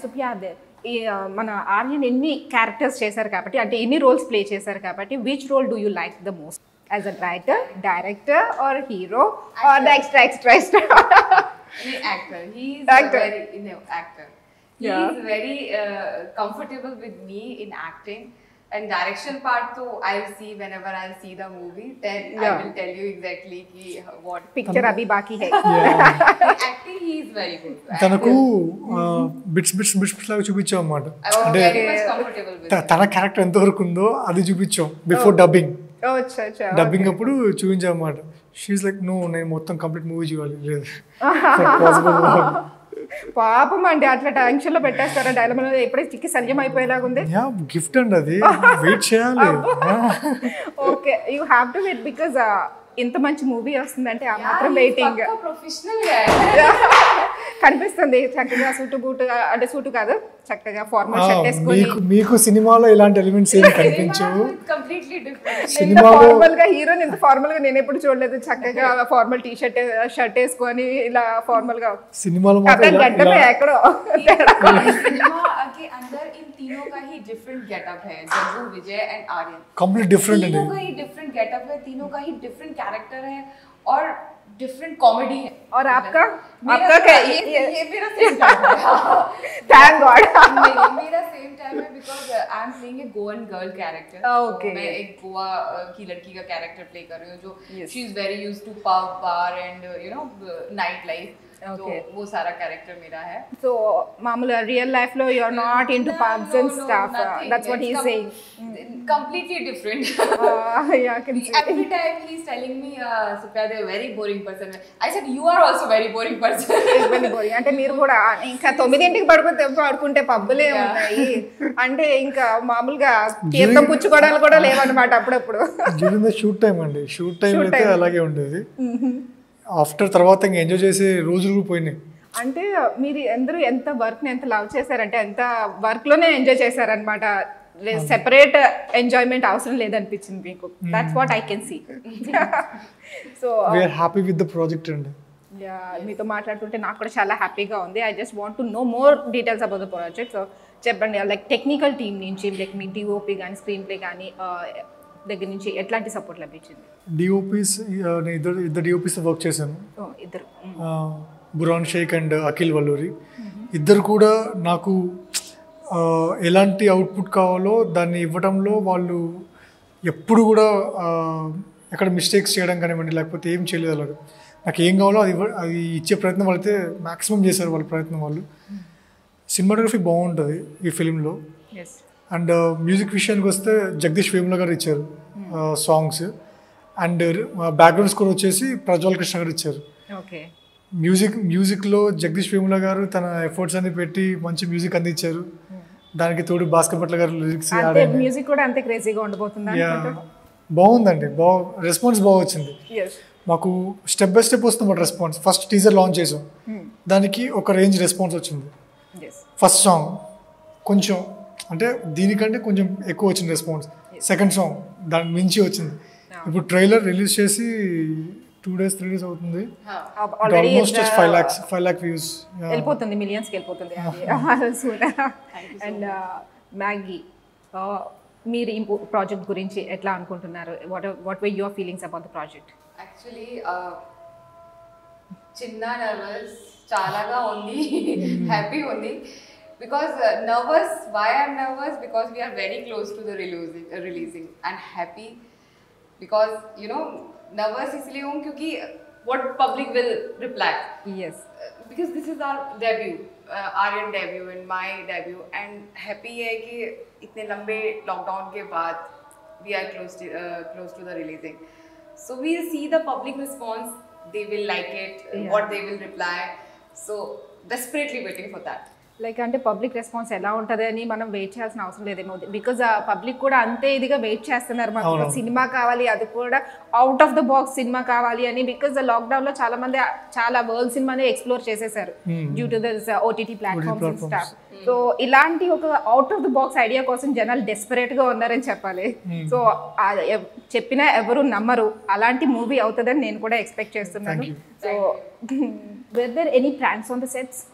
సుప్యాద్ ఈ ఆ, మన ఆర్యన్ ఎన్ని క్యారెక్టర్స్ చేశారు కాబట్టి అంటే ఎన్ని రోల్స్ ప్లే చేశారు కాబట్టి which role do you like the most as a writer director or hero or the extra extra extra He's actor. He's Actor. a very you know, actor. Yeah. He's very uh, comfortable with me in acting. And direction part, so I'll see whenever I'll see the movie, then I Yeah. will tell you exactly ki, what. Picture అభి బాకీ హై acting, he is very good. తనకు bits bits bits లాగా చూపించాం అన్నమాట I was అంటే very much comfortable with త- తన క్యారెక్టర్ ఎంతవరకు ఉందో అది చూపించాం బిఫోర్ డబ్బింగ్ అచ్చా అచ్చా డబ్బింగ్ అప్పుడు చూపించాం అన్నమాట షీఈ్ లైక్ నో నేను మొత్తం కంప్లీట్ మూవీ చూడాలి లేదు పాసిబుల్ పాపం అండి అట్లా టెన్షన్ లో పెట్టేస్తారా డైలమా ఎప్పుడే చిక్కి శల్యం అయిపోయేలాగుంది యా గిఫ్ట్ అండి అది వెయిట్ చేయాలి okay you have to wait because ఇంత మంచి మూవీ వస్తుందంటే ఆ మాత్రం వెయిటింగ్ Pakka professional guy. కనిపిస్తుంది చక్కగా సూటు బూటు అంటే సూటు కాదు చక్కగా ఫార్మల్ ఆ, షర్ట్ వేసుకొని మీకు మీకు సినిమాలో ఇలాంటి ఎలిమెంట్స్ ఏమి కనిపించవు Cinema is completely different. ఇంత సినిమాలో ఫార్మల్ గా హీరోని ఇంత ఫార్మల్ గా నేను ఎప్పుడు చూడలేదు చక్కగా ఫార్మల్ టీ షర్ట్ షర్ట్ వేసుకొని ఇలా ఫార్మల్ గా సినిమాలో మాత్రం కథ ఇలా- గడ్డమే ఇలా- ఎక్కడో सिनेमा के अंदर इन तीनों का ही डिफरेंट गेटअप है Jaggu Vijay and Aryan complete different అండి तीनों का ही डिफरेंट गेटअप है तीनों का ही डिफरेंट कैरेक्टर है और डिफरेंट कॉमेडी है और आपका मेरा आपका तो- क्या ये, ये, ये मेरा सेम टाइम है थैंक गॉड नहीं, मेरा सेम टाइम है because I am playing a Goan girl character Okay. मैं एक गोवा अ, की लड़की का कैरेक्टर प्ले कर रही हूँ जो Yes. She is very use to pub bar and you know night life Okay. तो वो सारा कैरेक्टर मेरा है సో మామూలుగా రియల్ లైఫ్ లో you are not into pubs and stuff that's what he saying completely different yeah can Every time he's telling me, uh, Supya, they're a very boring person. I said, you are also very boring person. ఇబ్బంది పోయి అంటే మీరు కూడా ఇంకా తొమ్మిదింటికి పడుకుంటే పడుకుంటే పబ్బులే ఉంటాయి అంటే ఇంకా మామూలుగా తీర్థం పుచ్చుకోవడాలు కూడా లేవన్నమాట అప్పుడప్పుడు డ్యూరింగ్ ద షూట్ టైం అండి షూట్ టైం Shoot అయితే time. అలాగే ఉండేది ఆఫ్టర్ తర్వాత ఇంకా ఎంజాయ్ చేసే రోజులు పోయినాయి అంటే మీరు అందరూ ఎంత వర్క్ ని ఎంత లవ్ చేశారంటే ఎంత వర్క్ లోనే ఎంజాయ్ చేశారనమాట సెపరేట్ ఎంజాయ్మెంట్ అవసరం లేదనిపించింది మీకు that's what I can see so we're happy with the project అండి యా మీతో మాట్లాడుతుంటే నాకు కూడా చాలా హ్యాపీగా ఉంది I just want to know more details about the project so చెప్పండి లైక్ టెక్నికల్ టీమ్ నుంచి లైక్ మీ డిఓపి కానీ స్క్రీన్ ప్లే కానీ దగ్గర నుంచి ఎట్లాంటి సపోర్ట్ లభించింది డిఓపీస్ నేను ఇద్దరు ఇద్దరు డిఓపీస్ వర్క్ చేశాను ఓ, ఇద్దరు మ్. ఆ, బురాన్ షేక్ అండ్ అఖిల్ వల్లూరి ఇద్దరు కూడా నాకు ఆ, ఎలాంటి అవుట్పుట్ కావాలో దాన్ని ఇవ్వడంలో వాళ్ళు ఎప్పుడు కూడా ఆ, ఎక్కడ మిస్టేక్స్ చేయడం కానివ్వండి లేకపోతే ఏం చేయలేదు అలాగా నాకు ఏం కావాలో అది ఇవ్వ- అది ఇచ్చే ప్రయత్నం వాళ్ళైతే మ్యాక్సిమం చేశారు వాళ్ళ ప్రయత్నం వాళ్ళు సినిమాటోగ్రఫీ బాగుంటుంది ఈ ఫిలింలో Yes. అండ్ మ్యూజిక్ విషయానికి వస్తే జగదీష్ వేముల గారు ఇచ్చారు సాంగ్స్ అండ్ బ్యాక్గ్రౌండ్ స్కోర్ వచ్చేసి ప్రజ్వల్ కృష్ణ గారు ఇచ్చారు ఓకే మ్యూజిక్ మ్యూజిక్లో జగదీష్ వేముల గారు తన ఎఫర్ట్స్ అన్ని పెట్టి మంచి మ్యూజిక్ అందించారు దానికి తోడు భాస్కర్ భట్ల గారు లిరిక్స్ అంటే మ్యూజిక్ కూడా అంతే క్రేజీగా ఉండబోతుంది బాగుందండి బా రెస్పాన్స్ బాగా వచ్చింది ఎస్ మాకు స్టెప్ బై స్టెప్ వస్తుంది రెస్పాన్స్ ఫస్ట్ టీజర్ లాంచ్ చేసాం దానికి ఒక రేంజ్ రెస్పాన్స్ వచ్చింది ఎస్ ఫస్ట్ సాంగ్ కొంచెం అంటే దీనికంటే కొంచెం ఎక్కువ వచ్చింది రెస్పాన్స్ సెకండ్ సాంగ్ దాని మించి వచ్చింది ఇప్పుడు ట్రైలర్ రిలీజ్ చేసి టూ డేస్ త్రీ డేస్ అవుతుంది already almost five lakhs five lakh views వెళ్ళిపోతుంది మిలియన్స్కి వెళ్ళిపోతుంది సూన్ అండ్ మ్యాగీ మీరు ఈ ప్రాజెక్ట్ గురించి ఎట్లా అనుకుంటున్నారు what what way your feelings about the project actually చిన్న నర్వస్ చాలాగా ఉంది హ్యాపీ ఉంది because nervous why are nervous because we're very close to the releasing releasing and happy because you know nervous इसलिए हूँ क्योंकि what public will reply yes because this is our debut uh, Aryan debut and my debut and happy है कि इतने लंबे lockdown के बाद we are close to uh, close to the releasing so we'll see the public response they will like it Yeah. what they will reply so desperately waiting for that like అంటే public response ఎలా ఉంటుంది అని మనం wait చేయాల్సిన అవసరం లేదేమో because ఆ public కూడా అంతే ఇదిగా వెయిట్ చేస్తున్నారు మాకు అవును. సినిమా కావాలి అది కూడా అవుట్ ఆఫ్ ద బాక్స్ సినిమా కావాలి అని బికాజ్ లాక్డౌన్ లో చాలా మంది చాలా వరల్డ్ సినిమాని ఎక్స్ప్లోర్ చేసేసారు due to this OTT platforms and platforms. Stuff so ఇలాంటి ఒక out of the box idea కోసం జనాలు డెస్పరేట్ గా ఉన్నారని చెప్పాలి సో చెప్పినా ఎవరు నమ్మరు అలాంటి మూవీ అవుతుందని నేను కూడా ఎక్స్పెక్ట్ చేస్తున్నాను Thank you. So were there any pranks on the sets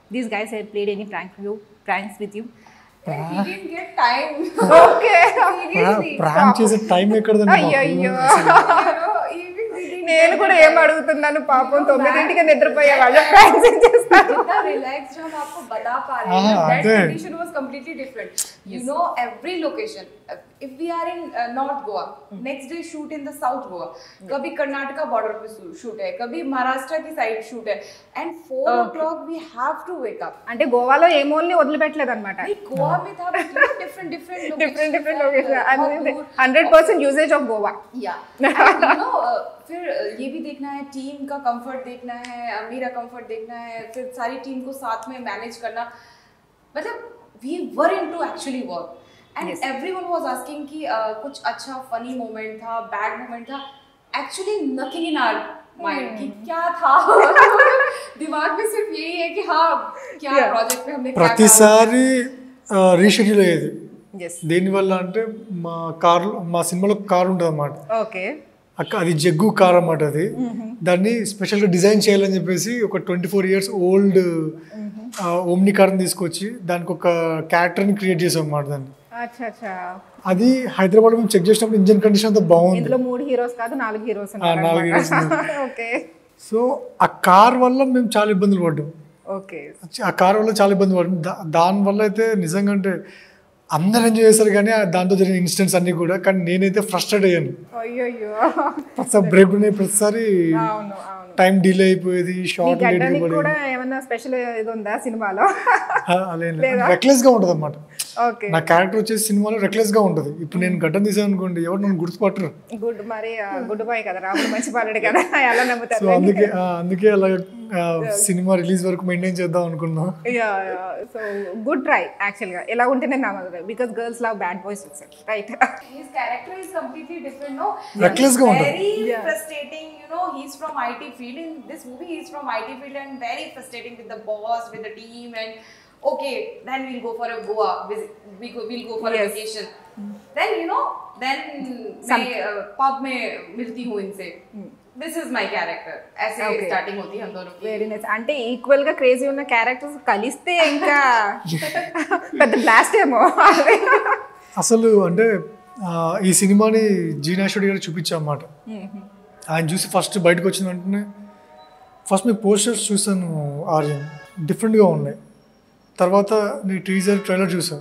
these guys have played any prank you pranks with you he didn't get time. Okay prank చేసే టైం ఎక్కడదండి అయ్యో అయ్యో you know, even he didn't నేను కూడా ఏం అడుగుతున్నాను పాపం తొమ్మిదింటికి నిద్రపోయే వాళ్ళు ప్రాంక్స్ చేస్తారు जितना relaxed हम आपको बता पा रहे हाँ, हैं that अरे। condition was completely different you know every location uh, if we are in uh, north goa next day shoot in the south goa कभी कर्नाटका border पे shoot है कभी महाराष्ट्र की side shoot है and 4 o'clock we have to wake up అంటే గోవాలో ఏ మూలని వదిలిపెట్టలేదు అనమాట भाई गोवा में था but you know, different different locations different different and, uh, बहुत లొకేషన్ दूर- hundred percent usage of Goa या And, you know, uh, फिर uh, ये भी देखना है टीम का कंफर्ट देखना है uh, मेरा कंफर्ट देखना है फिर सारी टीम को साथ में मैनेज करना मतलब we were into actually work and everyone was asking कि uh, कुछ अच्छा फनी मोमेंट था बैड मोमेंट था actually nothing in our mind कि क्या था दिमाग में सिर्फ यही है कि हाँ क्या Yeah. प्रोजेक्ट में हमने क्या काम ప్రతిసారి రీషెడ్యూల్ అయ్యేది ఎస్ దేనివల్ల అంటే మా కార్ మా సినిమాలో కార్ ఉంటుంది అన్నమాట ఓకే అక్క అది జగ్గు కార్ అన్నమాట అది దాన్ని స్పెషల్గా డిజైన్ చేయాలని చెప్పేసి ఒక twenty four years old Omni కార్ని తీసుకొచ్చి దానికి ఒక క్యారెక్టర్ని క్రియేట్ చేసాం అన్నమాట దాన్ని అచ్చా అచ్చా అది హైదరాబాద్ మేము చెక్ చేసినప్పుడు ఇంజన్ కండిషన్ అంతా బాగుంది ఇందులో మూడు హీరోస్ కాదు నాలుగు హీరోస్ నాలుగు heroes ఓకే సో ఆ కార్ వల్ల మేము చాలా ఇబ్బందులు పడ్డాం ఓకే ఆ కార్ వల్ల చాలా ఇబ్బంది పడ్డాం దా- దానివల్ల అయితే నిజంగా అంటే అందరు ఎంజాయ్ చేస్తారు కానీ ఆ దాంతో జరిగిన ఇన్సిడెంట్స్ అన్నీ కూడా కానీ నేనైతే ఫ్రస్ట్రేట్ అయ్యాను అయ్యో ప్రతిసారి బ్రేక్ ఉన్నాయి ప్రతిసారి అవును అవును టైం డిలే అయిపోయేది మీ షార్ట్ లేట్ గడ్డానికి అయిపోయి కూడా ఏమన్నా స్పెషల్ ఇది ఉందా సినిమాలో రెక్లెస్ గా ఉంటుంది అనమాట ఓకే నా క్యారెక్టర్ వచ్చేసి సినిమాలో రెక్లెస్ గా ఉంటుంది ఇప్పుడు నేను గడ్డం తీసాను అనుకోండి ఎవరు నన్ను గుర్తుపట్టరు గుడ్ మరి గుడ్ బాయ్ కదా రాముడు మంచి బాలుడు కదా ఎలా సో నమ్ముతారు అందుకే ఆ, అందుకే అలా ఆ, సినిమా రిలీజ్ వరకు మెయింటైన్ చేద్దాం అనుకున్నా సో గుడ్ ట్రై యాక్చువల్గా ఎలా ఉంటేనే నమ్మదు because girls love bad boys right his character is completely different no Reckless గా ఉంటుంది. very Yeah. frustrating you know he's from IT field in this movie he's from IT field and very frustrating with the boss with the team and okay then we'll go for a Goa visit we go, we'll go for Yes. a vacation then you know then मैं uh, pub में मिलती हूँ इनसे this is my character ऐसे Okay. starting होती है हम दोनों की వెరీ నైస్ అంటే ఈక్వల్ గా క్రేజీ ఉన్న క్యారెక్టర్స్ కలిస్తే ఇంకా పెద్ద బ్లాస్ట్ ఏమో అసలు అంటే ఆ, ఈ సినిమాని జీనాశ్వరి గారు చూపించాం అన్నమాట ఆయన చూసి ఫస్ట్ బయటకు వచ్చిన వెంటనే ఫస్ట్ మీ పోస్టర్స్ చూసాను ఆర్యన్ డిఫరెంట్గా ఉన్నాయి తర్వాత నీ టీజర్ ట్రైలర్ చూసాను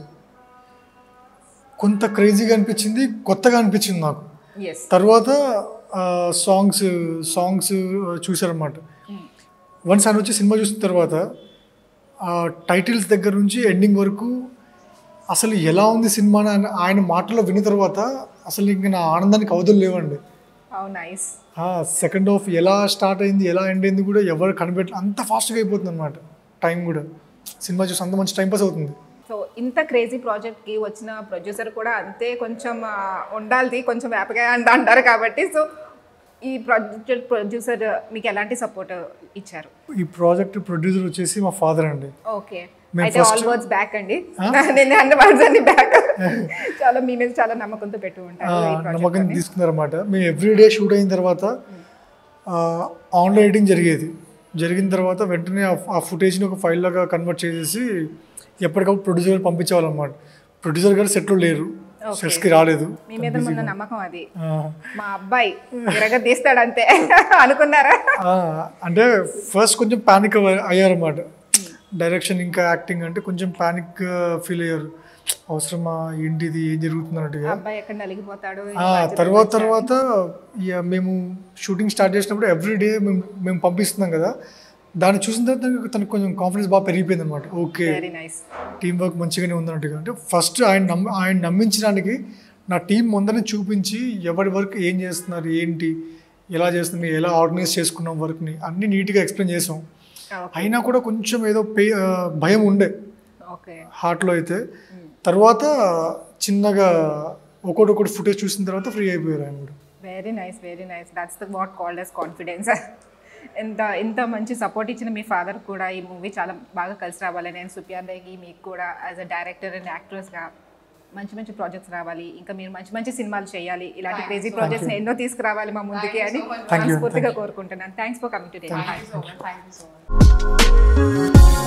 కొంత క్రేజీగా అనిపించింది కొత్తగా అనిపించింది నాకు ఎస్ తర్వాత సాంగ్స్ సాంగ్స్ చూసారన్నమాట వన్స్ ఆయన వచ్చి సినిమా చూసిన తర్వాత టైటిల్స్ దగ్గర నుంచి ఎండింగ్ వరకు అసలు ఎలా ఉంది సినిమా అని ఆయన- ఆయన మాటలో విన్న తర్వాత అసలు ఇంక నా ఆనందానికి అవధులు లేవండి హౌ నైస్ సెకండ్ హాఫ్ ఎలా స్టార్ట్ అయింది ఎలా ఎండ్ అయింది కూడా ఎవరు కనిపెట్ట అంత ఫాస్ట్గా అయిపోతుంది అనమాట టైం కూడా సినిమా చూసి అంత మంచి టైం పాస్ అవుతుంది సో ఇంత క్రేజీ ప్రాజెక్ట్కి వచ్చిన ప్రొడ్యూసర్ కూడా అంతే కొంచెం ఆ, ఉండాలి కొంచెం వేపగా అంట అంటారు కాబట్టి సో ఈ ప్రాజెక్ట్ ప్రొడ్యూసర్ మీకు ఎలాంటి సపోర్ట్ ఇచ్చారు ఈ ప్రాజెక్ట్ ప్రొడ్యూసర్ వచ్చేసి మా ఫాదర్ అండి ఓకే మేము అయితే first- ఆల్ వర్డ్స్ బ్యాక్ అండి నేను అన్ని వర్డ్స్ అన్ని బ్యాక్ చాలా మీ మీద చాలా నమ్మకంతో పెట్టు ఆ, ఉంటారు ఈ project నమ్మకం అని. తీసుకున్నారన్నమాట మేము ఎవ్రీడే షూట్ అయిన తర్వాత ఆన్లైన్ ఎడిటింగ్ జరిగేది జరిగిన తర్వాత వెంటనే ఆ- ఆ ఫుటేజ్ని ఒక ఫైల్ లాగా కన్వర్ట్ చేసేసి ఎప్పటికప్పుడు ప్రొడ్యూసర్ పంపించేవాళ్ళన్నమాట ప్రొడ్యూసర్ గారు సెట్లో లేరు Okay. సెట్స్కి రాలేదు మీ మీద ఉన్న నమ్మకం అది ఆ, మా అబ్బాయి విరగ తీస్తాడంతే అనుకున్నారా ఆ, అంటే ఫస్ట్ కొంచెం ప్యానిక్ అయ్యారన్నమాట డైరెక్షన్ ఇంకా యాక్టింగ్ అంటే కొంచెం ప్యానిక్ ఫీల్ అయ్యారు అవసరమా ఏంటిది ఏం జరుగుతుంది అన్నట్టుగా అబ్బాయి ఎక్కడ నలిగిపోతాడు ఆ, తర్వాత తర్వాత ఇక మేము షూటింగ్ స్టార్ట్ చేసినప్పుడు ఎవ్రీ డే మేము మేము పంపిస్తున్నాం కదా దాన్ని చూసిన తర్వాత తనకు- తనకు కొంచెం కాన్ఫిడెన్స్ బాగా పెరిగిపోయింది అనమాట okay very nice team work మంచిగానే ఉందన్నట్టుగా అంటే ఫస్ట్ ఆయన నమ్మ ఆయన నమ్మించడానికి నా టీం ముందరనే చూపించి ఎవరి వర్క్ ఏం చేస్తున్నారు ఏంటి ఎలా చేస్తున్నారు ఎలా ఆర్గనైజ్ చేసుకున్నాం వర్క్ని అన్నీ నీట్గా ఎక్స్ప్లెయిన్ చేసాం అయినా కూడా కొంచెం ఏదో పే ఆ, భయం ఉండే ఓకే హార్ట్లో అయితే తర్వాత చిన్నగా ఒకటి ఒకటి ఫుటేజ్ చూసిన తర్వాత ఫ్రీ అయిపోయారు ఆయన కూడా very nice very nice that's the what called yes confidence ఇంత ఇంత మంచి సపోర్ట్ ఇచ్చిన మీ ఫాదర్ కూడా ఈ మూవీ చాలా బాగా కలిసి రావాలి నేను సుప్యాందయ్యకి మీకు కూడా యాజ్ అ డైరెక్టర్ అండ్ యాక్ట్రెస్గా మంచి మంచి ప్రాజెక్ట్స్ రావాలి ఇంకా మీరు మంచి మంచి సినిమాలు చేయాలి ఇలాంటి క్రేజీ ప్రాజెక్ట్స్ ఎన్నో తీసుకురావాలి మా ముందుకి అని Thank you. మనస్ఫూర్తిగా కోరుకుంటున్నాను thanks for coming today Thank you so much. Thank you so much.